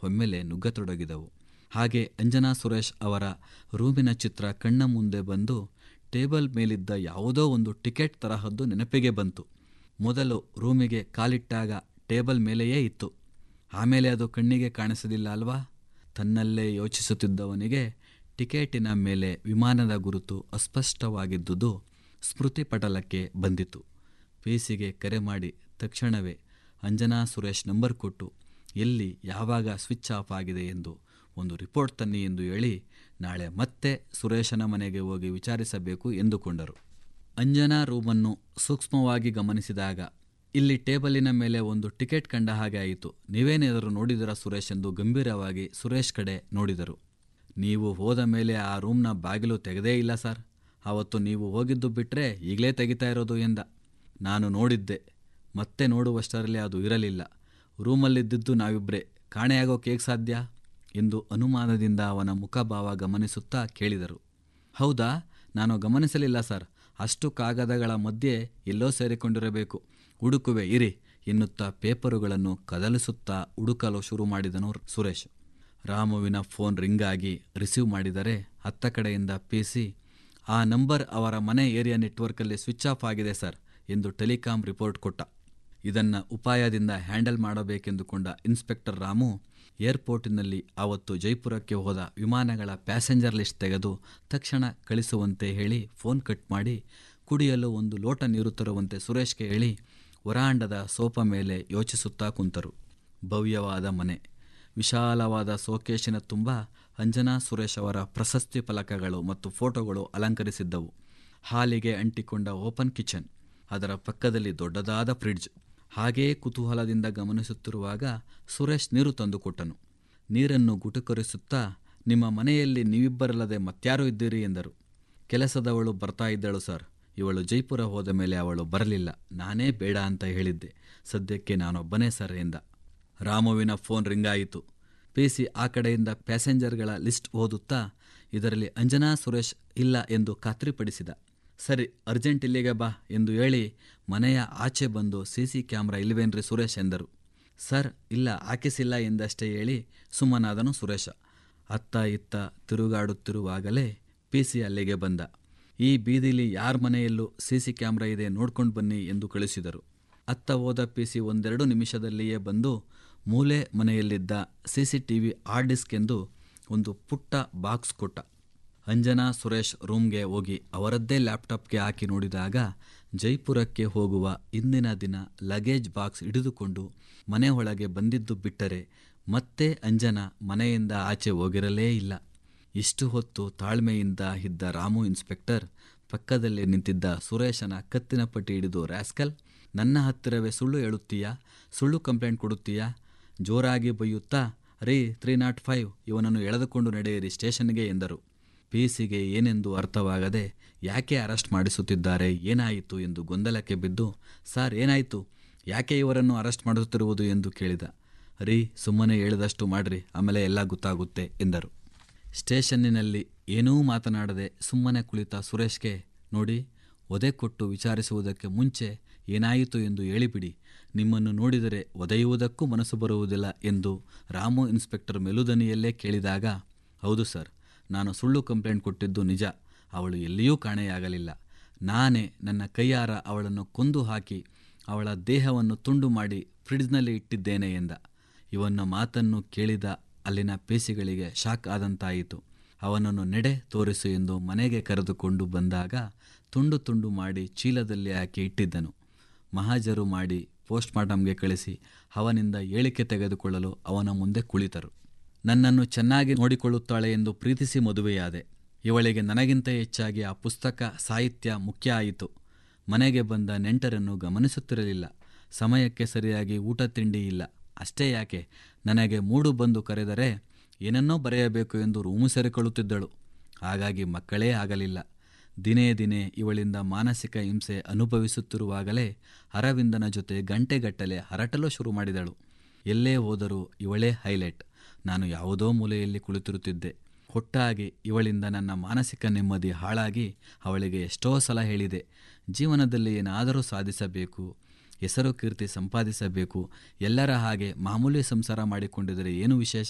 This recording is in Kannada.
ಒಮ್ಮೆಲೆ ನುಗ್ಗತೊಡಗಿದವು ಹಾಗೆ ಅಂಜನಾ ಸುರೇಶ್ ಅವರ ರೂಮಿನ ಚಿತ್ರ ಕಣ್ಣ ಮುಂದೆ ಬಂದು ಟೇಬಲ್ ಮೇಲಿದ್ದ ಯಾವುದೋ ಒಂದು ಟಿಕೆಟ್ ತರಹದ್ದು ನೆನಪಿಗೆ ಬಂತು ಮೊದಲು ರೂಮಿಗೆ ಕಾಲಿಟ್ಟಾಗ ಟೇಬಲ್ ಮೇಲೆಯೇ ಇತ್ತು ಆಮೇಲೆ ಅದು ಕಣ್ಣಿಗೆ ಕಾಣಿಸಲಿಲ್ಲ ಅಲ್ವಾ ತನ್ನಲ್ಲೇ ಯೋಚಿಸುತ್ತಿದ್ದವನಿಗೆ ಟಿಕೆಟಿನ ಮೇಲೆ ವಿಮಾನದ ಗುರುತು ಅಸ್ಪಷ್ಟವಾಗಿದ್ದುದು ಸ್ಮೃತಿ ಪಟಲಕ್ಕೆ ಬಂದಿತು ಪಿಸಿಗೆ ಕರೆ ಮಾಡಿ ತಕ್ಷಣವೇ ಅಂಜನಾ ಸುರೇಶ್ ನಂಬರ್ ಕೊಟ್ಟು ಎಲ್ಲಿ ಯಾವಾಗ ಸ್ವಿಚ್ ಆಫ್ ಆಗಿದೆ ಎಂದು ಒಂದು ರಿಪೋರ್ಟ್ ತನ್ನಿ ಎಂದು ಹೇಳಿ ನಾಳೆ ಮತ್ತೆ ಸುರೇಶನ ಮನೆಗೆ ಹೋಗಿ ವಿಚಾರಿಸಬೇಕು ಎಂದುಕೊಂಡರು ಅಂಜನಾ ರೂಮನ್ನು ಸೂಕ್ಷ್ಮವಾಗಿ ಗಮನಿಸಿದಾಗ ಇಲ್ಲಿ ಟೇಬಲಿನ ಮೇಲೆ ಒಂದು ಟಿಕೆಟ್ ಕಂಡ ಹಾಗೆ ಆಯಿತು ನೀವೇನಾದರೂ ನೋಡಿದರ ಸುರೇಶ್ ಎಂದು ಗಂಭೀರವಾಗಿ ಸುರೇಶ್ ಕಡೆ ನೋಡಿದರು ನೀವು ಹೋದ ಮೇಲೆ ಆ ರೂಮ್ನ ಬಾಗಿಲು ತೆಗೆದೇ ಇಲ್ಲ ಸರ್ ಆವತ್ತು ನೀವು ಹೋಗಿದ್ದು ಬಿಟ್ಟರೆ ಈಗಲೇ ತೆಗಿತಾ ಇರೋದು ಎಂದ ನಾನು ನೋಡಿದ್ದೆ ಮತ್ತೆ ನೋಡುವಷ್ಟರಲ್ಲಿ ಅದು ಇರಲಿಲ್ಲ ರೂಮಲ್ಲಿದ್ದಿದ್ದು ನಾವಿಬ್ಬರೇ ಕಾಣೆಯಾಗೋಕೆ ಹೇಗೆ ಸಾಧ್ಯ ಎಂದು ಅನುಮಾನದಿಂದ ಅವನ ಮುಖಭಾವ ಗಮನಿಸುತ್ತಾ ಕೇಳಿದರು ಹೌದಾ ನಾನು ಗಮನಿಸಲಿಲ್ಲ ಸರ್ ಅಷ್ಟು ಕಾಗದಗಳ ಮಧ್ಯೆ ಎಲ್ಲೋ ಸೇರಿಕೊಂಡಿರಬೇಕು ಹುಡುಕುವೆ ಇರಿ ಎನ್ನುತ್ತಾ ಪೇಪರುಗಳನ್ನು ಕದಲಿಸುತ್ತಾ ಹುಡುಕಲು ಶುರು ಮಾಡಿದನು ಸುರೇಶ್ ರಾಮುವಿನ ಫೋನ್ ರಿಂಗ್ ಆಗಿ ರಿಸೀವ್ ಮಾಡಿದರೆ ಹತ್ತ ಕಡೆಯಿಂದ ಪಿಸಿ ಆ ನಂಬರ್ ಅವರ ಮನೆ ಏರಿಯಾ ನೆಟ್ವರ್ಕಲ್ಲಿ ಸ್ವಿಚ್ ಆಫ್ ಆಗಿದೆ ಸರ್ ಎಂದು ಟೆಲಿಕಾಂ ರಿಪೋರ್ಟ್ ಕೊಟ್ಟ ಇದನ್ನು ಉಪಾಯದಿಂದ ಹ್ಯಾಂಡಲ್ ಮಾಡಬೇಕೆಂದುಕೊಂಡ ಇನ್ಸ್ಪೆಕ್ಟರ್ ರಾಮು ಏರ್ಪೋರ್ಟಿನಲ್ಲಿ ಆವತ್ತು ಜೈಪುರಕ್ಕೆ ಹೋದ ವಿಮಾನಗಳ ಪ್ಯಾಸೆಂಜರ್ ಲಿಸ್ಟ್ ತೆಗೆದು ತಕ್ಷಣ ಕಳಿಸುವಂತೆ ಹೇಳಿ ಫೋನ್ ಕಟ್ ಮಾಡಿ ಕುಡಿಯಲು ಒಂದು ಲೋಟ ನೀರು ತರುವಂತೆ ಸುರೇಶ್ಗೆ ಹೇಳಿ ವರಾಂಡದ ಸೋಫಾ ಮೇಲೆ ಯೋಚಿಸುತ್ತಾ ಕುಂತರು ಭವ್ಯವಾದ ಮನೆ ವಿಶಾಲವಾದ ಸೋಕೇಶಿನ ತುಂಬ ಅಂಜನಾ ಸುರೇಶ್ ಅವರ ಪ್ರಶಸ್ತಿ ಫಲಕಗಳು ಮತ್ತು ಫೋಟೋಗಳು ಅಲಂಕರಿಸಿದ್ದವು ಹಾಲಿಗೆ ಅಂಟಿಕೊಂಡ ಓಪನ್ ಕಿಚನ್ ಅದರ ಪಕ್ಕದಲ್ಲಿ ದೊಡ್ಡದಾದ ಫ್ರಿಡ್ಜ್ ಹಾಗೇ ಕುತೂಹಲದಿಂದ ಗಮನಿಸುತ್ತಿರುವಾಗ ಸುರೇಶ್ ನೀರು ತಂದುಕೊಟ್ಟನು ನೀರನ್ನು ಗುಟುಕರಿಸುತ್ತಾ ನಿಮ್ಮ ಮನೆಯಲ್ಲಿ ನೀವಿಬ್ಬರಲ್ಲದೆ ಮತ್ಯಾರೂ ಇದ್ದೀರಿ ಎಂದರು ಕೆಲಸದವಳು ಬರ್ತಾ ಇದ್ದಳು ಸರ್ ಇವಳು ಜೈಪುರ ಹೋದ ಮೇಲೆ ಅವಳು ಬರಲಿಲ್ಲ ನಾನೇ ಬೇಡ ಅಂತ ಹೇಳಿದ್ದೆ ಸದ್ಯಕ್ಕೆ ನಾನೊಬ್ಬನೇ ಸರ್ ಎಂದ ರಾಮುವಿನ ಫೋನ್ ರಿಂಗ್ ಆಯಿತು ಪಿಸಿ ಆ ಕಡೆಯಿಂದ ಪ್ಯಾಸೆಂಜರ್ಗಳ ಲಿಸ್ಟ್ ಓದುತ್ತಾ ಇದರಲ್ಲಿ ಅಂಜನಾ ಸುರೇಶ್ ಇಲ್ಲ ಎಂದು ಖಾತ್ರಿಪಡಿಸಿದ ಸರಿ ಅರ್ಜೆಂಟ್ ಇಲ್ಲಿಗೆ ಬಾ ಎಂದು ಹೇಳಿ ಮನೆಯ ಆಚೆ ಬಂದು ಸಿ ಸಿ ಕ್ಯಾಮ್ರಾ ಇಲ್ವೇನ್ರಿ ಸುರೇಶ್ ಎಂದರು ಸರ್ ಇಲ್ಲ ಹಾಕಿಸಿಲ್ಲ ಎಂದಷ್ಟೇ ಹೇಳಿ ಸುಮ್ಮನಾದನು ಸುರೇಶ ಅತ್ತ ಇತ್ತ ತಿರುಗಾಡುತ್ತಿರುವಾಗಲೇ ಪಿ ಸಿ ಅಲ್ಲಿಗೆ ಬಂದ ಈ ಬೀದಿಲಿ ಯಾರ ಮನೆಯಲ್ಲೂ ಸಿ ಸಿ ಕ್ಯಾಮ್ರಾ ಇದೆ ನೋಡ್ಕೊಂಡು ಬನ್ನಿ ಎಂದು ಕಳಿಸಿದರು ಅತ್ತ ಹೋದ ಪಿ ಸಿ ಒಂದೆರಡು ನಿಮಿಷದಲ್ಲಿಯೇ ಬಂದು ಮೂಲೆ ಮನೆಯಲ್ಲಿದ್ದ C C T V hard disk ಎಂದು ಒಂದು ಪುಟ್ಟ ಬಾಕ್ಸ್ ಕೊಟ್ಟ ಅಂಜನಾ ಸುರೇಶ್ ರೂಮ್ಗೆ ಹೋಗಿ ಅವರದ್ದೇ ಲ್ಯಾಪ್ಟಾಪ್ಗೆ ಹಾಕಿ ನೋಡಿದಾಗ ಜೈಪುರಕ್ಕೆ ಹೋಗುವ ಇಂದಿನ ದಿನ ಲಗೇಜ್ ಬಾಕ್ಸ್ ಹಿಡಿದುಕೊಂಡು ಮನೆ ಒಳಗೆ ಬಂದಿದ್ದು ಬಿಟ್ಟರೆ ಮತ್ತೆ ಅಂಜನಾ ಮನೆಯಿಂದ ಆಚೆ ಹೋಗಿರಲೇ ಇಲ್ಲ ಇಷ್ಟು ಹೊತ್ತು ತಾಳ್ಮೆಯಿಂದ ಇದ್ದ ರಾಮು ಇನ್ಸ್ಪೆಕ್ಟರ್ ಪಕ್ಕದಲ್ಲಿ ನಿಂತಿದ್ದ ಸುರೇಶನ ಕತ್ತಿನ ಪಟ್ಟಿ ಹಿಡಿದು ರ್ಯಾಸ್ಕಲ್ ನನ್ನ ಹತ್ತಿರವೇ ಸುಳ್ಳು ಹೇಳುತ್ತೀಯಾ ಸುಳ್ಳು ಕಂಪ್ಲೇಂಟ್ ಕೊಡುತ್ತೀಯಾ ಜೋರಾಗಿ ಬೈಯುತ್ತಾ ರೀ ತ್ರೀ ನಾಟ್ ಫೈವ್ ಇವನನ್ನು ಎಳೆದುಕೊಂಡು ನಡೆಯಿರಿ ಸ್ಟೇಷನ್ಗೆ ಎಂದರು ಪಿಸಿಗೆ ಏನೆಂದು ಅರ್ಥವಾಗದೆ ಯಾಕೆ ಅರೆಸ್ಟ್ ಮಾಡಿಸುತ್ತಿದ್ದಾರೆ ಏನಾಯಿತು ಎಂದು ಗೊಂದಲಕ್ಕೆ ಬಿದ್ದು ಸರ್ ಏನಾಯಿತು ಯಾಕೆ ಇವರನ್ನು ಅರೆಸ್ಟ್ ಮಾಡುತ್ತಿರುವುದು ಎಂದು ಕೇಳಿದ ರೀ ಸುಮ್ಮನೆ ಹೇಳಿದಷ್ಟು ಮಾಡ್ರಿ ಆಮೇಲೆ ಎಲ್ಲ ಗೊತ್ತಾಗುತ್ತೆ ಎಂದರು ಸ್ಟೇಷನ್ನಿನಲ್ಲಿ ಏನೂ ಮಾತನಾಡದೆ ಸುಮ್ಮನೆ ಕುಳಿತ ಸುರೇಶ್ಗೆ ನೋಡಿ ಒದೆ ಕೊಟ್ಟು ವಿಚಾರಿಸುವುದಕ್ಕೆ ಮುಂಚೆ ಏನಾಯಿತು ಎಂದು ಹೇಳಿಬಿಡಿ ನಿಮ್ಮನ್ನು ನೋಡಿದರೆ ಒದೆಯುವುದಕ್ಕೂ ಮನಸ್ಸು ಬರುವುದಿಲ್ಲ ಎಂದು ರಾಮು ಇನ್ಸ್ಪೆಕ್ಟರ್ ಮೆಲುದನಿಯಲ್ಲೇ ಕೇಳಿದಾಗ ಹೌದು ಸರ್ ನಾನು ಸುಳ್ಳು ಕಂಪ್ಲೇಂಟ್ ಕೊಟ್ಟಿದ್ದು ನಿಜ ಅವಳು ಎಲ್ಲಿಯೂ ಕಾಣೆಯಾಗಲಿಲ್ಲ ನಾನೇ ನನ್ನ ಕೈಯಾರ ಅವಳನ್ನು ಕೊಂದು ಹಾಕಿ ಅವಳ ದೇಹವನ್ನು ತುಂಡು ಮಾಡಿ ಫ್ರಿಡ್ಜ್ನಲ್ಲಿ ಇಟ್ಟಿದ್ದೇನೆ ಎಂದ ಇವನ ಮಾತನ್ನು ಕೇಳಿದ ಅಲ್ಲಿನ ಪೇಸಿಗಳಿಗೆ ಶಾಕ್ ಆದಂತಾಯಿತು ಅವನನ್ನು ನೆಡೆ ತೋರಿಸು ಎಂದು ಮನೆಗೆ ಕರೆದುಕೊಂಡು ಬಂದಾಗ ತುಂಡು ತುಂಡು ಮಾಡಿ ಚೀಲದಲ್ಲಿ ಹಾಕಿ ಇಟ್ಟಿದ್ದನು ಮಹಾಜರು ಮಾಡಿ ಪೋಸ್ಟ್ಮಾರ್ಟಮ್ಗೆ ಕಳಿಸಿ ಅವನಿಂದ ಹೇಳಿಕೆ ತೆಗೆದುಕೊಳ್ಳಲು ಅವನ ಮುಂದೆ ಕುಳಿತರು ನನ್ನನ್ನು ಚೆನ್ನಾಗಿ ನೋಡಿಕೊಳ್ಳುತ್ತಾಳೆ ಎಂದು ಪ್ರೀತಿಸಿ ಮದುವೆಯಾದೆ ಇವಳಿಗೆ ನನಗಿಂತ ಹೆಚ್ಚಾಗಿ ಆ ಪುಸ್ತಕ ಸಾಹಿತ್ಯ ಮುಖ್ಯ ಆಯಿತು ಮನೆಗೆ ಬಂದ ನೆಂಟರನ್ನು ಗಮನಿಸುತ್ತಿರಲಿಲ್ಲ ಸಮಯಕ್ಕೆ ಸರಿಯಾಗಿ ಊಟ ತಿಂಡಿ ಇಲ್ಲ ಅಷ್ಟೇ ಯಾಕೆ ನನಗೆ ಮೂಡು ಬಂದು ಕರೆದರೆ ಏನನ್ನೋ ಬರೆಯಬೇಕು ಎಂದು ರೂಮು ಸೇರಿಕೊಳ್ಳುತ್ತಿದ್ದಳು ಹಾಗಾಗಿ ಮಕ್ಕಳೇ ಆಗಲಿಲ್ಲ ದಿನೇ ದಿನೇ ಇವಳಿಂದ ಮಾನಸಿಕ ಹಿಂಸೆ ಅನುಭವಿಸುತ್ತಿರುವಾಗಲೇ ಅರವಿಂದನ ಜೊತೆ ಗಂಟೆಗಟ್ಟಲೆ ಹರಟಲು ಶುರು ಮಾಡಿದಳು ಎಲ್ಲೇ ಹೋದರೂ ಇವಳೇ ಹೈಲೈಟ್ ನಾನು ಯಾವುದೋ ಮೂಲೆಯಲ್ಲಿ ಕುಳಿತಿರುತ್ತಿದ್ದೆ ಒಟ್ಟಾಗಿ ಇವಳಿಂದ ನನ್ನ ಮಾನಸಿಕ ನೆಮ್ಮದಿ ಹಾಳಾಗಿ ಅವಳಿಗೆ ಎಷ್ಟೋ ಸಲ ಹೇಳಿದೆ ಜೀವನದಲ್ಲಿ ಏನಾದರೂ ಸಾಧಿಸಬೇಕು ಹೆಸರು ಕೀರ್ತಿ ಸಂಪಾದಿಸಬೇಕು ಎಲ್ಲರ ಹಾಗೆ ಮಾಮೂಲಿ ಸಂಸಾರ ಮಾಡಿಕೊಂಡಿದ್ದರೆ ಏನು ವಿಶೇಷ